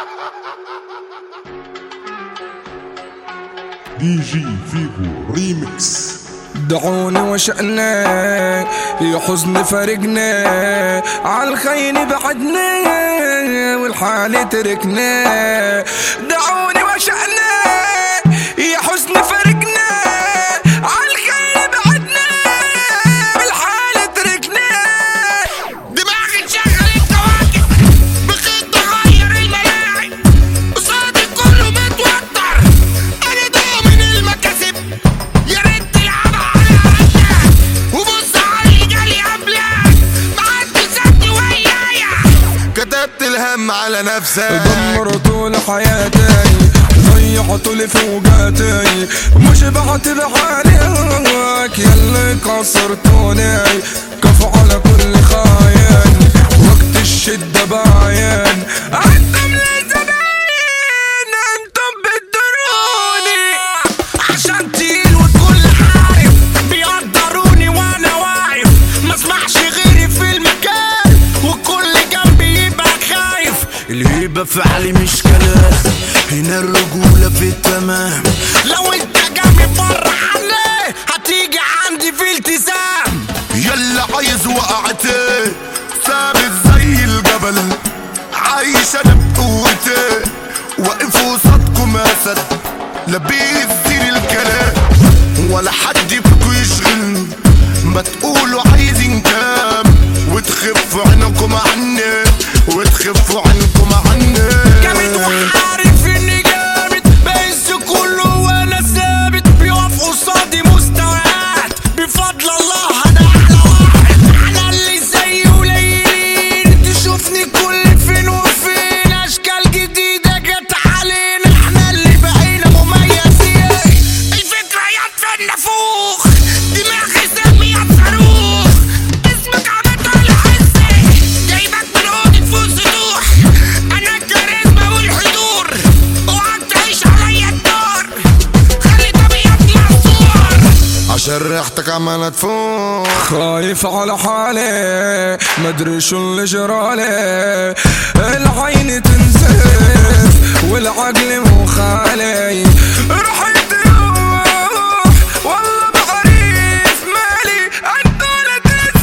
دي جي فيجو ريمكس دعوني وشأنا يا حزن فرقنا عالخين بعدنا والحال تركنا دعوني وشأنا يا حزن فرقنا عالخين بعدنا والحال تركنا دماغي تشغل الكواكب بخط غير الملاعب قصادي كله متوتر انا ضامن المكاسب يا ريت تلعب على قدك وبص على اللي جالي قبلك معدي سد ويايا كتبت الهم على نفسك دمرت طول حياتي ضيعت لي فوقاتي مش بعتب عليك يلي كسرتوني كفو على كل خاين وقت الشدة باين انتم للزباين انتم بتدروني عشان تقيل والكل عارف بيقدروني وانا واقف ما اسمعش غيري في المكان والكل جنبي يبقى خايف الهيبة فعلي مش كلام هنا الرجولة في التمام لو انت جنبي بره عليه هتيجي عندي في التزام يلا عايز وقعتي ثابت زي الجبل عايش انا بقوتي واقف وسطكم اسد لا بيزيد الكلام ولا حد فيكم يشغل ما تقولوا عايزين كام وتخفوا عنكم عني وتخفوا عنكم عني جامد وعارف اني جامد بس كله وانا ثابت بيقف قصادي مستويات بفضل الله انا احلى واحد على اللي زيي قليلين تشوفني كل فين وفين اشكال جديده جت علينا احنا اللي بقينا مميزين الفكره يا في النافوخ دماغي سميها صاروخ اسمك عملت الحسي جايبك من اوضه فوق سطوح انا الكاريزما والحضور اوعك تعيش عليا الدور خلي طبيعتي مقصور عشان ريحتك عمالة تفوق خايف على حالي مدري شو اللي جرالي العين تنزف والعقل مو خالي رحت روح والله بعرف مالي الدولة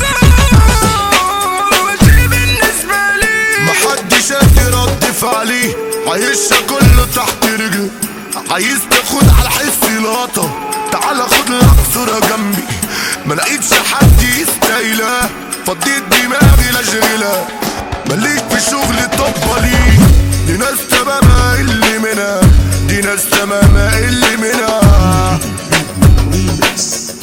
تنزف شي بالنسبة لي محدش قادر رد فعلي عايشها كله تحت رجلي عايز تاخد على حس لقطة تعال خد لك صورة جنبي ما لقيتش حد يستاهلها فضيت دماغي لاشغلها مليك في شغل طبالي دي ناس تمام اللي منها دي ناس تمام اللي منها ريمكس